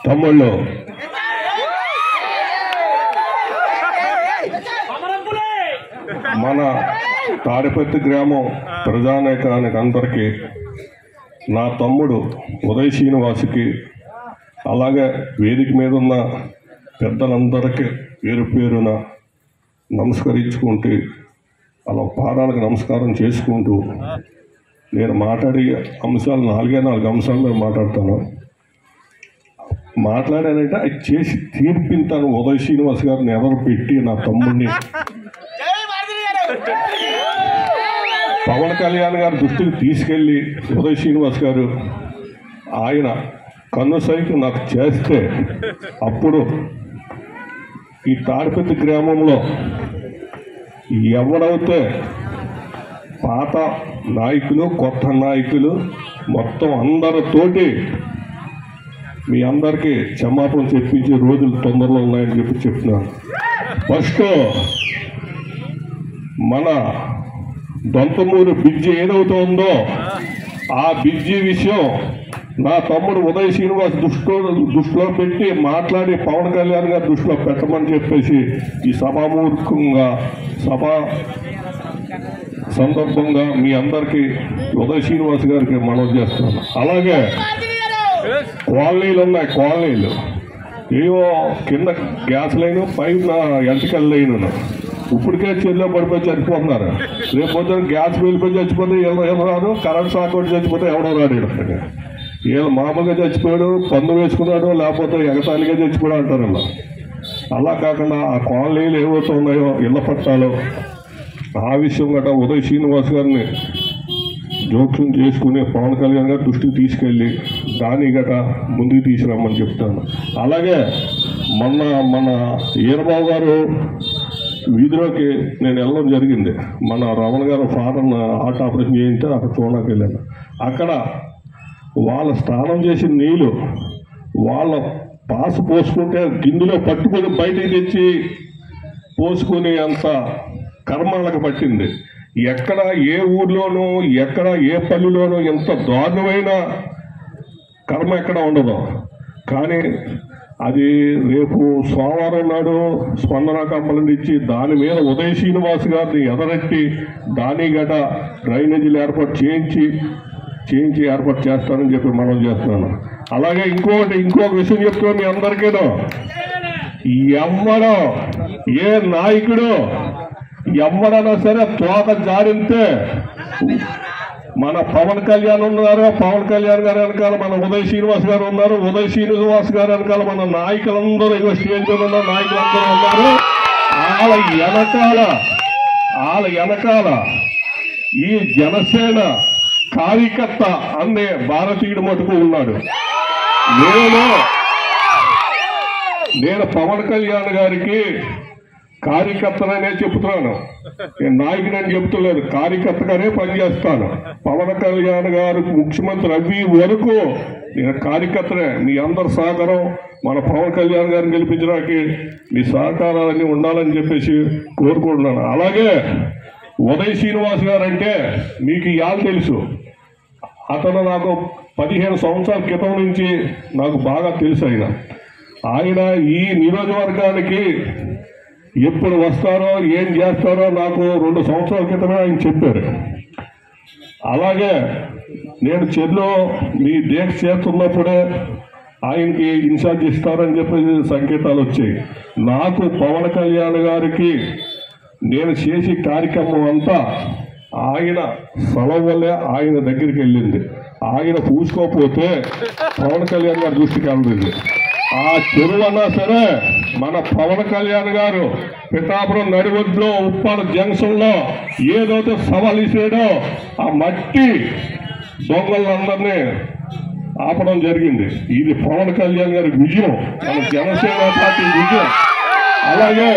తమ్ముళ్ళు మన తాడిపత్రి గ్రామం ప్రజానేకానికి అందరికీ నా తమ్ముడు ఉదయ్ శ్రీనివాసుకి అలాగే వేదిక మీద ఉన్న పెద్దలందరికీ పేరు పేరున నమస్కరించుకుంటూ అలా పాదాలకు నమస్కారం చేసుకుంటూ నేను మాట్లాడే అంశాలు నాలుగే నాలుగు అంశాల మీద మాట్లాడతాను మాట్లాడానంటే అది చేసి తీర్పింతాను ఉదయ్ శ్రీనివాస్ గారిని ఎవరు పెట్టి నా తమ్ముడిని పవన్ కళ్యాణ్ గారి దృష్టికి తీసుకెళ్ళి ఉదయ్ శ్రీనివాస్ గారు ఆయన కన్ను సైకిల్ నాకు చేస్తే అప్పుడు ఈ తాడిపత్రి గ్రామంలో ఎవడైతే పాత నాయకులు కొత్త నాయకులు మొత్తం అందరితోటి మీ అందరికీ క్షమాపణ చెప్పించే రోజులు తొందరలో ఉన్నాయని చెప్పి చెప్తున్నాను ఫస్ట్ మన దొంతమూరు బ్రిడ్జి ఏదవుతుందో ఆ బ్రిడ్జి విషయం నా తమ్ముడు ఉదయ్ శ్రీనివాస్ దృష్టిలో దృష్టిలో పెట్టి మాట్లాడి పవన్ కళ్యాణ్ గారి దృష్టిలో పెట్టమని చెప్పేసి ఈ సభామూర్ఖంగా సభ సందర్భంగా మీ అందరికీ ఉదయ్ శ్రీనివాస్ గారికి మనవి చేస్తున్నాను అలాగే కాలనీలు ఉన్నాయి కాలనీలు ఏవో కింద గ్యాస్ లైన్ పైన ఎంటకల్ లైన్ ఇప్పటికే చెల్లో పడిపోయి చచ్చిపోతున్నారు రేపు పొద్దున గ్యాస్ వెళ్ళిపోయి చచ్చిపోతే ఎవరు ఎవరు రాదు కరెంట్ షాక్ కొట్టి చచ్చిపోతే ఎవడో రాడు ఇక్కడ వీళ్ళు మామూలుగా చచ్చిపోయాడు పన్ను వేసుకున్నాడు లేకపోతే ఎగతాళిగా చచ్చిపోయాడు అంటారు ఇలా అలా కాకుండా ఆ కాలనీలు ఏవైతే ఉన్నాయో ఇళ్ల పట్టాలు ఆ విషయం గట్రా ఉదయ్ శ్రీనివాస్ గారిని జోక్యం చేసుకుని పవన్ కళ్యాణ్ గారి దృష్టికి తీసుకెళ్ళి దాని గట ముందుకు తీసుకురమ్మని చెప్తాను అలాగే మొన్న మన ఈరబాబు గారు వీధిలోకి నేను వెళ్ళడం జరిగింది మన రమణ గారు ఫాదర్ హార్ట్ ఆపరేషన్ చేయింటే అక్కడ చూడడానికి వెళ్ళాను అక్కడ వాళ్ళ స్నానం చేసిన నీళ్ళు వాళ్ళ పాస్ పోసుకుంటే గిన్నెలో పట్టుకొని బయటికి తెచ్చి పోసుకునే అంత కర్మాలకు పట్టింది ఎక్కడ ఏ ఊర్లోనూ ఎక్కడ ఏ పల్లెలోనూ ఎంత దారుణమైన కర్మ ఎక్కడ ఉండదు కానీ అది రేపు సోమవారం నాడు స్పందన కంపెనీ ఇచ్చి దాని మీద ఉదయ్ శ్రీనివాస్ గారిని ఎదరెట్టి దాని గట డ్రైనేజీలు ఏర్పాటు చేయించి చేయించి ఏర్పాటు చేస్తానని చెప్పి మనం చేస్తున్నాను అలాగే ఇంకొకటి ఇంకొక విషయం చెప్తున్నాను మీ అందరికీను ఎవ్వడో ఏ నాయకుడు ఎవడైనా సరే తోక జారితే మన పవన్ కళ్యాణ్ ఉన్నారు పవన్ కళ్యాణ్ గారు వెనకాల మన ఉదయ్ శ్రీనివాస్ గారు ఉన్నారు ఉదయ్ శ్రీనివాస్ గారు వెనకాల మన నాయకులందరూ ఇగో స్టేజ్ మీద ఉన్న నాయకులందరూ ఉన్నారు వాళ్ళ వెనకాల వాళ్ళ వెనకాల ఈ జనసేన కార్యకర్త అనే భారతీయుడు మటుకు ఉన్నాడు నేను నేను పవన్ కళ్యాణ్ గారికి కార్యకర్తననే చెప్తున్నాను నేను నాయకుడని చెప్తలేదు కార్యకర్తగానే పనిచేస్తాను పవన్ కళ్యాణ్ గారు ముఖ్యమంత్రి అవి వరకు నేను కార్యకర్తనే మీ అందరి సహకారం మన పవన్ కళ్యాణ్ గారిని గెలిపించడానికి మీ సహకారాలన్నీ ఉండాలని చెప్పేసి కోరుకుంటున్నాను అలాగే ఉదయ్ శ్రీనివాస్ గారు అంటే మీకు ఇవాళ తెలుసు అతను నాకు పదిహేను సంవత్సరాల క్రితం నుంచి నాకు బాగా తెలుసు ఆయన ఆయన ఈ నియోజకవర్గానికి ఎప్పుడు వస్తారో ఏం చేస్తారో నాకు రెండు సంవత్సరాల క్రితమే ఆయన చెప్పారు అలాగే నేను చెల్లో మీ డేట్ చేస్తున్నప్పుడే ఆయనకి ఇన్ఛార్జ్ ఇస్తారని చెప్పి సంకేతాలు వచ్చాయి నాకు పవన్ కళ్యాణ్ గారికి నేను చేసే కార్యక్రమం అంతా ఆయన స్థలం వల్లే ఆయన దగ్గరికి వెళ్ళింది ఆయన పూసుకోకపోతే పవన్ కళ్యాణ్ గారి దృష్టికి వెళ్ళింది ఆ చెరువు అన్నా సరే మన పవన్ కళ్యాణ్ గారు పిఠాపురం నడివొడ్లో ఉప్పాడ జంక్షన్ లో ఏదైతే సవాల్ ఇసాడో ఆ మట్టి దొంగలందరినీ ఆపడం జరిగింది ఇది పవన్ కళ్యాణ్ గారి విజయం మన జనసేన పార్టీ విజయం అలాగే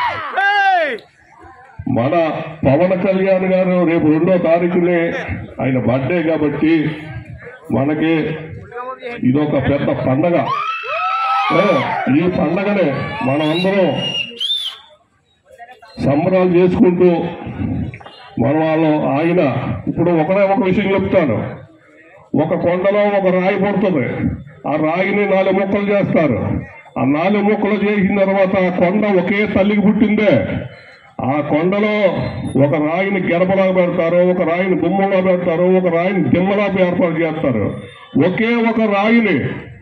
మన పవన్ కళ్యాణ్ గారు రేపు రెండో తారీఖునే ఆయన బర్త్డే కాబట్టి మనకి ఇదొక పెద్ద పండగ ఏ, ఈ పండగనే మనం అందరం సంబరాలు చేసుకుంటూ మన వాళ్ళు ఆయన ఇప్పుడు ఒకడే ఒక విషయం చెప్తాను ఒక కొండలో ఒక రాయి పడుతుంది ఆ రాయిని నాలుగు ముక్కలు చేస్తారు ఆ నాలుగు ముక్కలు చేసిన తర్వాత ఆ కొండ ఒకే తల్లికి పుట్టిందే ఆ కొండలో ఒక రాయిని గెరపలా పెడతారు ఒక రాయిని గుమ్మలా పెడతారు ఒక రాయిని దిమ్మలా ఏర్పాటు చేస్తారు ఒకే ఒక రాయిని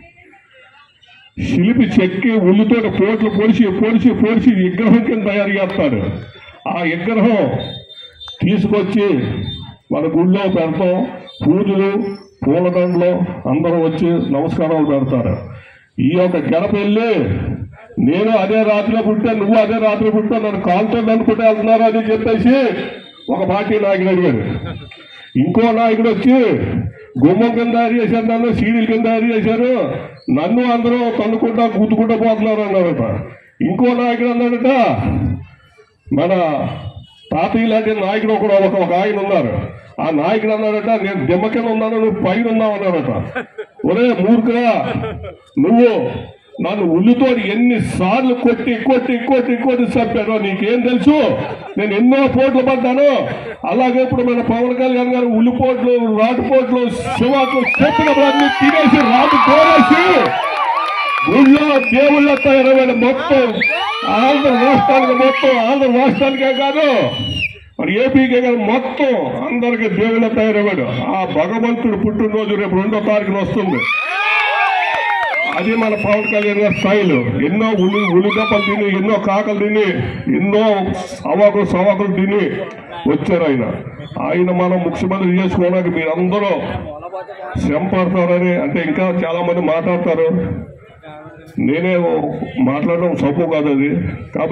శిలిపి చెక్కి ఉల్లితో పోట్లు పొడిచి పొడిచి పొడిచి విగ్రహం కింద తయారు చేస్తాడు ఆ విగ్రహం తీసుకొచ్చి మన గుళ్ళో పెడతాం పూజలు పూలదండలు అందరూ వచ్చి నమస్కారాలు పెడతారు ఈ యొక్క గడప వెళ్ళి నేను అదే రాత్రిలో పుట్టాను నువ్వు అదే రాత్రి పుట్టాను నన్ను కాలుతో అనుకుంటే వెళ్తున్నారు అని చెప్పేసి ఒక పార్టీ నాయకుడు అడిగాడు ఇంకో నాయకుడు వచ్చి గుమ్మం కింద తయారు చేశారు నన్ను సీడీల కింద తయారు చేశారు నన్ను అందరూ తన్నుకుంటా గుద్దుకుంటా పోతున్నారు అన్నారట ఇంకో నాయకుడు అన్నాడట మన తాతయ్య లాంటి నాయకుడు ఒకడు ఒక ఒక ఆయన ఉన్నారు ఆ నాయకుడు అన్నాడట నేను దిమ్మ కింద ఉన్నాను నువ్వు పైన ఉన్నావు అన్నాడట ఒరే మూర్ఖురా నువ్వు నన్ను ఉల్లితో ఎన్ని సార్లు కొట్టి కొట్టి కొట్టి కొట్టి చంపారో నీకేం తెలుసు నేను ఎన్నో పోట్లు పడ్డాను అలాగే ఇప్పుడు మన పవన్ కళ్యాణ్ గారు ఉల్లిపోట్లు రాటుపోట్లు శివాట్లు చెప్పినప్పుడు అన్ని తినేసి రాటు కోరేసి ఊళ్ళో దేవుళ్ళ తయారైన మొత్తం ఆంధ్ర రాష్ట్రానికి మొత్తం ఆంధ్ర రాష్ట్రానికే కాదు మరి ఏపీకే కాదు మొత్తం అందరికి దేవుళ్ళ తయారయ్యాడు ఆ భగవంతుడు పుట్టినరోజు రేపు రెండో తారీఖున వస్తుంది అది మన పవన్ కళ్యాణ్ గారి స్థాయిలో ఎన్నో ఉలి ఉలిదప్పలు తిని ఎన్నో కాకలు తిని ఎన్నో అవాకులు సవాకులు తిని వచ్చారు ఆయన ఆయన మనం ముఖ్యమంత్రి చేసుకోవడానికి మీరందరూ శ్రమ పడతారని అంటే ఇంకా చాలా మంది మాట్లాడతారు నేనే మాట్లాడడం సొప్పు కాదు అది కాబట్టి